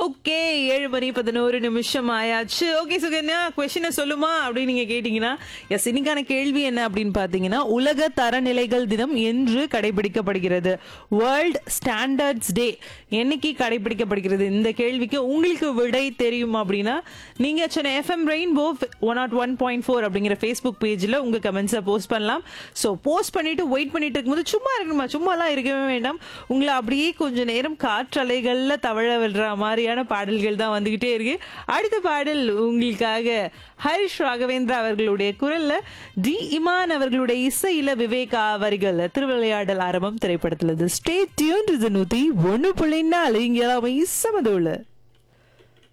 okay ஏழு மணி பதினோரு நிமிஷம் ஆயாச்சு ஓகே சுகன்யா கொஸ்டினை சொல்லுமா அப்படின்னு நீங்க கேட்டீங்கன்னா எஸ் இன்னைக்கான கேள்வி என்ன அப்படின்னு பாத்தீங்கன்னா உலக தரநிலைகள் தினம் என்று கடைபிடிக்கப்படுகிறது வேர்ல்ட் ஸ்டாண்டர்ட்ஸ் டே என்னைக்கு கடைபிடிக்கப்படுகிறது இந்த கேள்விக்கு உங்களுக்கு விடை தெரியும் அப்படின்னா நீங்க Chennai FM Rainbow one nought one point four அப்படிங்கிற ஃபேஸ்புக் பேஜ்ல உங்க கமெண்ட்ஸை போஸ்ட் பண்ணலாம் ஸோ போஸ்ட் பண்ணிட்டு வெயிட் பண்ணிட்டு இருக்கும்போது சும்மா இருக்கணுமா சும்மாலாம் இருக்கவே வேண்டாம் உங்களை அப்படியே கொஞ்ச நேரம் காற்றலைகள்ல தவழ விடுற மாதிரியான பாடல்கள் தான் வந்துகிட்டே இருக்கு அடுத்த பாடல் உங்களுக்காக ஹரிஷ் ராகவேந்திரா அவர்களுடைய குரல்ல டி இமான் அவர்களுடைய இசையில விவேகா வரிகள் திருவிளையாடல் ஆரம்பம் திரைப்படத்துல ஸ்டே டியூன் நூத்தி ஒன்னு புள்ளி நாலு இங்க எல்லாமே சமதுள்ள